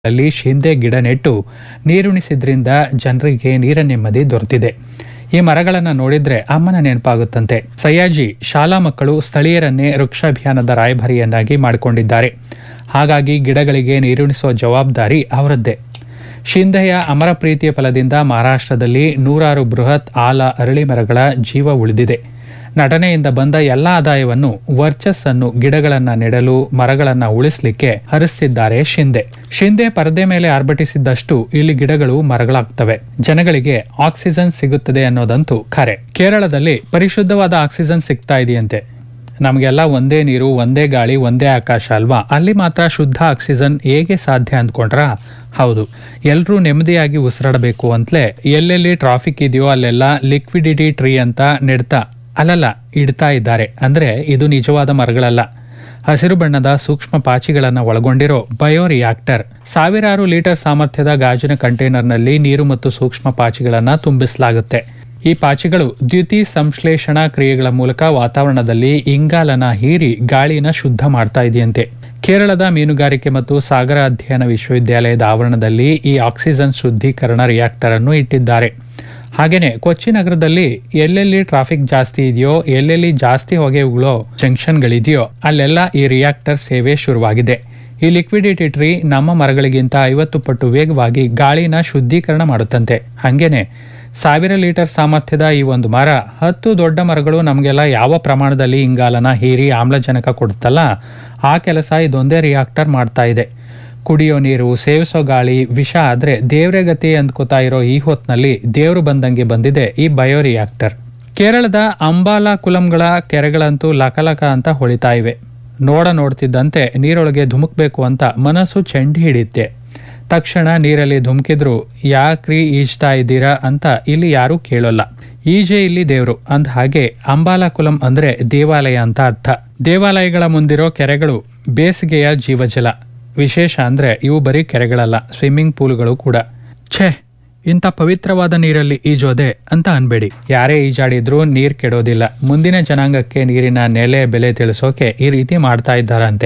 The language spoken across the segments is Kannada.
ಅಲ್ಲಿ ಶಿಂದೆ ಗಿಡ ನೆಟ್ಟು ನೀರುಣಿಸಿದ್ರಿಂದ ಜನರಿಗೆ ನೀರ ನೆಮ್ಮದಿ ದೊರೆತಿದೆ ಈ ಮರಗಳನ್ನು ನೋಡಿದ್ರೆ ಅಮ್ಮನ ನೆನಪಾಗುತ್ತಂತೆ ಸಯ್ಯಾಜಿ ಶಾಲಾ ಮಕ್ಕಳು ಸ್ಥಳೀಯರನ್ನೇ ವೃಕ್ಷಾಭಿಯಾನದ ರಾಯಭಾರಿಯನ್ನಾಗಿ ಮಾಡಿಕೊಂಡಿದ್ದಾರೆ ಹಾಗಾಗಿ ಗಿಡಗಳಿಗೆ ನೀರುಣಿಸುವ ಜವಾಬ್ದಾರಿ ಅವರದ್ದೇ ಶಿಂಧೆಯ ಅಮರ ಪ್ರೀತಿಯ ಫಲದಿಂದ ಮಹಾರಾಷ್ಟ್ರದಲ್ಲಿ ನೂರಾರು ಬೃಹತ್ ಆಲ ಅರಳಿ ಮರಗಳ ಜೀವ ಉಳಿದಿದೆ ನಟನೆಯಿಂದ ಬಂದ ಎಲ್ಲ ಆದಾಯವನ್ನು ವರ್ಚಸ್ಸನ್ನು ಗಿಡಗಳನ್ನ ನೆಡಲು ಮರಗಳನ್ನ ಉಳಿಸಲಿಕ್ಕೆ ಹರಿಸ್ತಿದ್ದಾರೆ ಶಿಂದೆ ಶಿಂದೆ ಪರದೆ ಮೇಲೆ ಆರ್ಭಟಿಸಿದ್ದಷ್ಟು ಇಲ್ಲಿ ಗಿಡಗಳು ಮರಗಳಾಗ್ತವೆ ಜನಗಳಿಗೆ ಆಕ್ಸಿಜನ್ ಸಿಗುತ್ತದೆ ಅನ್ನೋದಂತೂ ಖರೆ ಕೇರಳದಲ್ಲಿ ಪರಿಶುದ್ಧವಾದ ಆಕ್ಸಿಜನ್ ಸಿಗ್ತಾ ಇದೆಯಂತೆ ನಮಗೆಲ್ಲ ಒಂದೇ ನೀರು ಒಂದೇ ಗಾಳಿ ಒಂದೇ ಆಕಾಶ ಅಲ್ವಾ ಅಲ್ಲಿ ಮಾತ್ರ ಶುದ್ಧ ಆಕ್ಸಿಜನ್ ಹೇಗೆ ಸಾಧ್ಯ ಅಂದ್ಕೊಂಡ್ರ ಹೌದು ಎಲ್ಲರೂ ನೆಮ್ಮದಿಯಾಗಿ ಉಸಿರಾಡಬೇಕು ಅಂತಲೇ ಎಲ್ಲೆಲ್ಲಿ ಟ್ರಾಫಿಕ್ ಇದೆಯೋ ಅಲ್ಲೆಲ್ಲ ಲಿಕ್ವಿಡಿಟಿ ಟ್ರೀ ಅಂತ ನೆಡ್ತಾ ಅಲ್ಲಲ್ಲ ಇಡ್ತಾ ಇದ್ದಾರೆ ಅಂದ್ರೆ ಇದು ನಿಜವಾದ ಮರಗಳಲ್ಲ ಹಸಿರು ಬಣ್ಣದ ಸೂಕ್ಷ್ಮ ಪಾಚಿಗಳನ್ನು ಒಳಗೊಂಡಿರೋ ಬಯೋ ರಿಯಾಕ್ಟರ್ ಸಾವಿರಾರು ಲೀಟರ್ ಸಾಮರ್ಥ್ಯದ ಗಾಜಿನ ಕಂಟೈನರ್ನಲ್ಲಿ ನೀರು ಮತ್ತು ಸೂಕ್ಷ್ಮ ಪಾಚಿಗಳನ್ನು ತುಂಬಿಸಲಾಗುತ್ತೆ ಈ ಪಾಚಿಗಳು ದ್ಯುತಿ ಸಂಶ್ಲೇಷಣಾ ಕ್ರಿಯೆಗಳ ಮೂಲಕ ವಾತಾವರಣದಲ್ಲಿ ಇಂಗಾಲನ ಹೀರಿ ಗಾಳಿನ ಶುದ್ಧ ಮಾಡ್ತಾ ಇದೆಯಂತೆ ಕೇರಳದ ಮೀನುಗಾರಿಕೆ ಮತ್ತು ಸಾಗರ ಅಧ್ಯಯನ ವಿಶ್ವವಿದ್ಯಾಲಯದ ಆವರಣದಲ್ಲಿ ಈ ಆಕ್ಸಿಜನ್ ಶುದ್ಧೀಕರಣ ರಿಯಾಕ್ಟರ್ ಅನ್ನು ಇಟ್ಟಿದ್ದಾರೆ ಹಾಗೇನೆ ಕೊಚ್ಚಿ ನಗರದಲ್ಲಿ ಎಲ್ಲೆಲ್ಲಿ ಟ್ರಾಫಿಕ್ ಜಾಸ್ತಿ ಇದೆಯೋ ಎಲ್ಲೆಲ್ಲಿ ಜಾಸ್ತಿ ಹೊಗೆ ಉಗುಳೋ ಜಂಕ್ಷನ್ಗಳಿದೆಯೋ ಅಲ್ಲೆಲ್ಲ ಈ ರಿಯಾಕ್ಟರ್ ಸೇವೆ ಶುರುವಾಗಿದೆ ಈ ಲಿಕ್ವಿಡಿಟಿ ಟ್ರೀ ನಮ್ಮ ಮರಗಳಿಗಿಂತ ಐವತ್ತು ಪಟ್ಟು ವೇಗವಾಗಿ ಗಾಳಿನ ಶುದ್ಧೀಕರಣ ಮಾಡುತ್ತಂತೆ ಹಂಗೇನೆ ಸಾವಿರ ಲೀಟರ್ ಸಾಮರ್ಥ್ಯದ ಈ ಒಂದು ಮರ ಹತ್ತು ದೊಡ್ಡ ಮರಗಳು ನಮಗೆಲ್ಲ ಯಾವ ಪ್ರಮಾಣದಲ್ಲಿ ಇಂಗಾಲನ ಹೀರಿ ಆಮ್ಲಜನಕ ಕೊಡುತ್ತಲ್ಲ ಆ ಕೆಲಸ ಇದೊಂದೇ ರಿಯಾಕ್ಟರ್ ಮಾಡ್ತಾ ಇದೆ ಕುಡಿಯೋ ನೀರು ಸೇವಿಸೋ ಗಾಳಿ ವಿಷ ಆದ್ರೆ ದೇವ್ರೆ ಗತಿ ಅಂದ್ಕೋತಾ ಇರೋ ಈ ಹೊತ್ನಲ್ಲಿ ದೇವ್ರು ಬಂದಂಗೆ ಬಂದಿದೆ ಈ ಬಯೋ ರಿಯಾಕ್ಟರ್ ಕೇರಳದ ಅಂಬಾಲಾ ಕುಲಂಗಳ ಕೆರೆಗಳಂತೂ ಲಕಲಕ ಅಂತ ಹೊಳಿತಾ ಇವೆ ನೋಡ ನೋಡ್ತಿದ್ದಂತೆ ನೀರೊಳಗೆ ಧುಮುಕ್ಬೇಕು ಅಂತ ಮನಸ್ಸು ಚೆಂಡಿ ಹಿಡಿಯುತ್ತೆ ತಕ್ಷಣ ನೀರಲ್ಲಿ ಧುಮುಕಿದ್ರು ಯಾಕ್ರಿ ಈಜ್ತಾ ಇದ್ದೀರಾ ಅಂತ ಇಲ್ಲಿ ಯಾರೂ ಕೇಳೋಲ್ಲ ಈಜೆ ಇಲ್ಲಿ ದೇವ್ರು ಅಂದ ಹಾಗೆ ಅಂಬಾಲಾ ಕುಲಂ ಅಂದ್ರೆ ದೇವಾಲಯ ಅಂತ ಅರ್ಥ ದೇವಾಲಯಗಳ ಮುಂದಿರೋ ಕೆರೆಗಳು ಬೇಸಿಗೆಯ ಜೀವಜಲ ವಿಶೇಷ ಅಂದ್ರೆ ಇವು ಬರೀ ಕೆರೆಗಳಲ್ಲ ಸ್ವಿಮ್ಮಿಂಗ್ ಪೂಲ್ಗಳು ಕೂಡ ಛೇ ಇಂಥ ಪವಿತ್ರವಾದ ನೀರಲ್ಲಿ ಈಜೋದೆ ಅಂತ ಅನ್ಬೇಡಿ ಯಾರೇ ಈಜಾಡಿದ್ರೂ ನೀರ್ ಕೆಡೋದಿಲ್ಲ ಮುಂದಿನ ಜನಾಂಗಕ್ಕೆ ನೀರಿನ ನೆಲೆ ಬೆಲೆ ತಿಳಿಸೋಕೆ ಈ ರೀತಿ ಮಾಡ್ತಾ ಇದ್ದಾರಂತೆ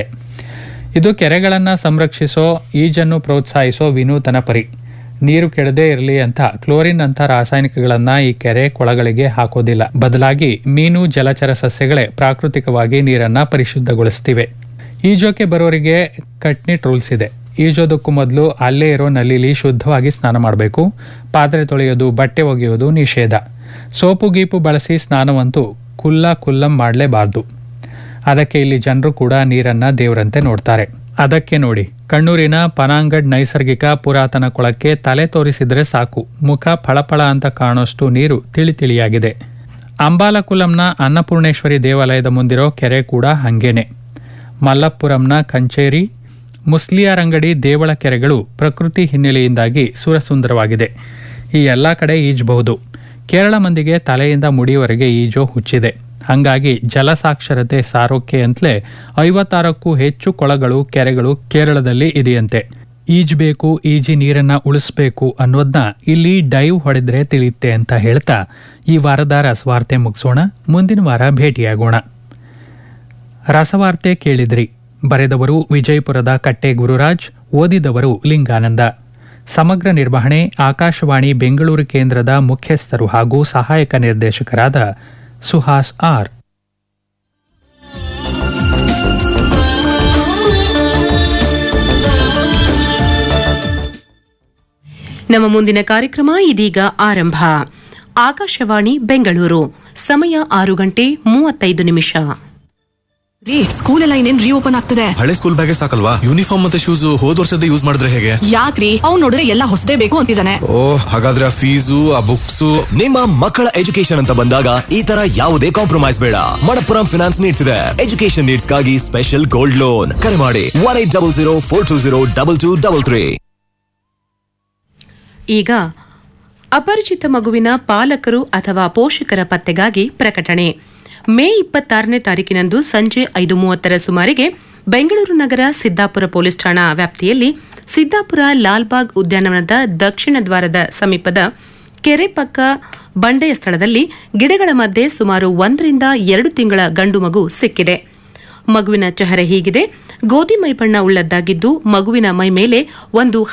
ಇದು ಕೆರೆಗಳನ್ನ ಸಂರಕ್ಷಿಸೋ ಈಜನ್ನು ಪ್ರೋತ್ಸಾಹಿಸೋ ವಿನೂತನ ಪರಿ ನೀರು ಕೆಡದೇ ಇರಲಿ ಅಂತ ಕ್ಲೋರಿನ್ ಅಂತ ರಾಸಾಯನಿಕಗಳನ್ನ ಈ ಕೆರೆ ಕೊಳಗಳಿಗೆ ಹಾಕೋದಿಲ್ಲ ಬದಲಾಗಿ ಮೀನು ಜಲಚರ ಸಸ್ಯಗಳೇ ಪ್ರಾಕೃತಿಕವಾಗಿ ನೀರನ್ನ ಪರಿಶುದ್ಧಗೊಳಿಸ್ತಿವೆ ಈಜೋಕೆ ಬರೋರಿಗೆ ಕಟ್ನಿಟ್ ರೂಲ್ಸ್ ಇದೆ ಈಜೋದಕ್ಕೂ ಮೊದಲು ಅಲ್ಲೇ ಇರೋ ನಲ್ಲಿಲಿ ಶುದ್ಧವಾಗಿ ಸ್ನಾನ ಮಾಡಬೇಕು ಪಾತ್ರೆ ತೊಳೆಯೋದು ಬಟ್ಟೆ ಒಗೆಯೋದು ನಿಷೇಧ ಸೋಪು ಗೀಪು ಬಳಸಿ ಸ್ನಾನವಂತೂ ಕುಲ್ಲ ಕುಲ್ಲಂ ಮಾಡಲೇಬಾರ್ದು ಅದಕ್ಕೆ ಇಲ್ಲಿ ಜನರು ಕೂಡ ನೀರನ್ನ ದೇವರಂತೆ ನೋಡ್ತಾರೆ ಅದಕ್ಕೆ ನೋಡಿ ಕಣ್ಣೂರಿನ ಪನಾಂಗಡ್ ನೈಸರ್ಗಿಕ ಪುರಾತನ ಕೊಳಕ್ಕೆ ತಲೆ ತೋರಿಸಿದ್ರೆ ಸಾಕು ಮುಖ ಫಳಫಳ ಅಂತ ಕಾಣೋಷ್ಟು ನೀರು ತಿಳಿ ತಿಳಿಯಾಗಿದೆ ಅಂಬಾಲಕುಲಂನ ಅನ್ನಪೂರ್ಣೇಶ್ವರಿ ದೇವಾಲಯದ ಮುಂದಿರೋ ಕೆರೆ ಕೂಡ ಹಂಗೇನೆ ಮಲ್ಲಪ್ಪುರಂನ ಕಂಚೇರಿ ಮುಸ್ಲಿಯಾರಂಗಡಿ ದೇವಳ ಕೆರೆಗಳು ಪ್ರಕೃತಿ ಹಿನ್ನೆಲೆಯಿಂದಾಗಿ ಸುರಸುಂದರವಾಗಿದೆ ಈ ಎಲ್ಲ ಕಡೆ ಈಜಬಹುದು ಕೇರಳ ಮಂದಿಗೆ ತಲೆಯಿಂದ ಮುಡಿಯವರೆಗೆ ಈಜೋ ಹುಚ್ಚಿದೆ ಹಂಗಾಗಿ ಜಲಸಾಕ್ಷರತೆ ಸಾರೋಕೆ ಅಂತಲೇ ಐವತ್ತಾರಕ್ಕೂ ಹೆಚ್ಚು ಕೊಳಗಳು ಕೆರೆಗಳು ಕೇರಳದಲ್ಲಿ ಇದೆಯಂತೆ ಈಜ್ಬೇಕು ಈಜಿ ನೀರನ್ನ ಉಳಿಸ್ಬೇಕು ಅನ್ನೋದನ್ನ ಇಲ್ಲಿ ಡೈವ್ ಹೊಡೆದ್ರೆ ತಿಳಿಯುತ್ತೆ ಅಂತ ಹೇಳ್ತಾ ಈ ವಾರದ ರಸವಾರ್ತೆ ಮುಗಿಸೋಣ ಮುಂದಿನ ವಾರ ಭೇಟಿಯಾಗೋಣ ರಸವಾರ್ತೆ ಕೇಳಿದ್ರಿ ಬರೆದವರು ವಿಜಯಪುರದ ಕಟ್ಟೆ ಗುರುರಾಜ್ ಓದಿದವರು ಲಿಂಗಾನಂದ ಸಮಗ್ರ ನಿರ್ವಹಣೆ ಆಕಾಶವಾಣಿ ಬೆಂಗಳೂರು ಕೇಂದ್ರದ ಮುಖ್ಯಸ್ಥರು ಹಾಗೂ ಸಹಾಯಕ ನಿರ್ದೇಶಕರಾದ ಸುಹಾಸ್ ಆರ್ ನಮ್ಮ ಮುಂದಿನ ಕಾರ್ಯಕ್ರಮ ಇದೀಗ ಆರಂಭ ಆಕಾಶವಾಣಿ ಬೆಂಗಳೂರು ಸಮಯ ಆರು ಗಂಟೆ ಮೂವತ್ತೈದು ನಿಮಿಷ ರೀ ಸ್ಕೂಲ್ ಎಲ್ಲ ಇನ್ನೇನ್ ರೀಓಪನ್ ಆಗ್ತದೆ ಹಳೆ ಸ್ಕೂಲ್ ಬ್ಯಾಗೆ ಸಾಕಲ್ವಾ ಯೂನಿಫಾರ್ಮ್ ಮತ್ತೆ ಶೂಸ್ ಹೋದ್ ವರ್ಷದ ಯೂಸ್ ಮಾಡಿದ್ರೆ ಹೇಗೆ ಯಾಕ್ರಿ ಅವ್ನ್ ನೋಡಿದ್ರೆ ಎಲ್ಲ ಹೊಸದೇ ಬೇಕು ಅಂತಿದ್ದಾನೆ ಓ ಹಾಗಾದ್ರೆ ಆ ಫೀಸು ಆ ಬುಕ್ಸ್ ನಿಮ್ಮ ಮಕ್ಕಳ ಎಜುಕೇಶನ್ ಅಂತ ಬಂದಾಗ ಈ ತರ ಯಾವುದೇ ಕಾಂಪ್ರಮೈಸ್ ಬೇಡ ಮಣಪ್ಪುರಂ ಫಿನಾನ್ಸ್ ನೀಡ್ತಿದೆ ಎಜುಕೇಶನ್ ನೀಡ್ಸ್ಗಾಗಿ ಸ್ಪೆಷಲ್ ಗೋಲ್ಡ್ ಲೋನ್ ಕರೆ ಮಾಡಿ one eight double zero four two zero double two double three ಈಗ ಅಪರಿಚಿತ ಮಗುವಿನ ಪಾಲಕರು ಅಥವಾ ಪೋಷಕರ ಪತ್ತೆಗಾಗಿ ಪ್ರಕಟಣೆ ಮೇ ಇಪ್ಪತ್ತಾರನೇ ತಾರೀಕಿನಂದು ಸಂಜೆ ಐದು ಮೂವತ್ತರ ಸುಮಾರಿಗೆ ಬೆಂಗಳೂರು ನಗರ ಸಿದ್ದಾಪುರ ಪೊಲೀಸ್ ಠಾಣಾ ವ್ಯಾಪ್ತಿಯಲ್ಲಿ ಸಿದ್ದಾಪುರ ಲಾಲ್ಬಾಗ್ ಉದ್ಯಾನವನದ ದಕ್ಷಿಣ ದ್ವಾರದ ಸಮೀಪದ ಕೆರೆ ಪಕ್ಕ ಬಂಡೆಯ ಸ್ಥಳದಲ್ಲಿ ಗಿಡಗಳ ಮಧ್ಯೆ ಸುಮಾರು ಒಂದರಿಂದ ಎರಡು ತಿಂಗಳ ಗಂಡು ಮಗು ಸಿಕ್ಕಿದೆ ಮಗುವಿನ ಚೆಹರೆ ಹೀಗಿದೆ ಗೋಧಿ ಮೈ ಬಣ್ಣ ಉಳ್ಳದ್ದಾಗಿದ್ದು ಮಗುವಿನ ಮೈ ಮೇಲೆ ಒಂದು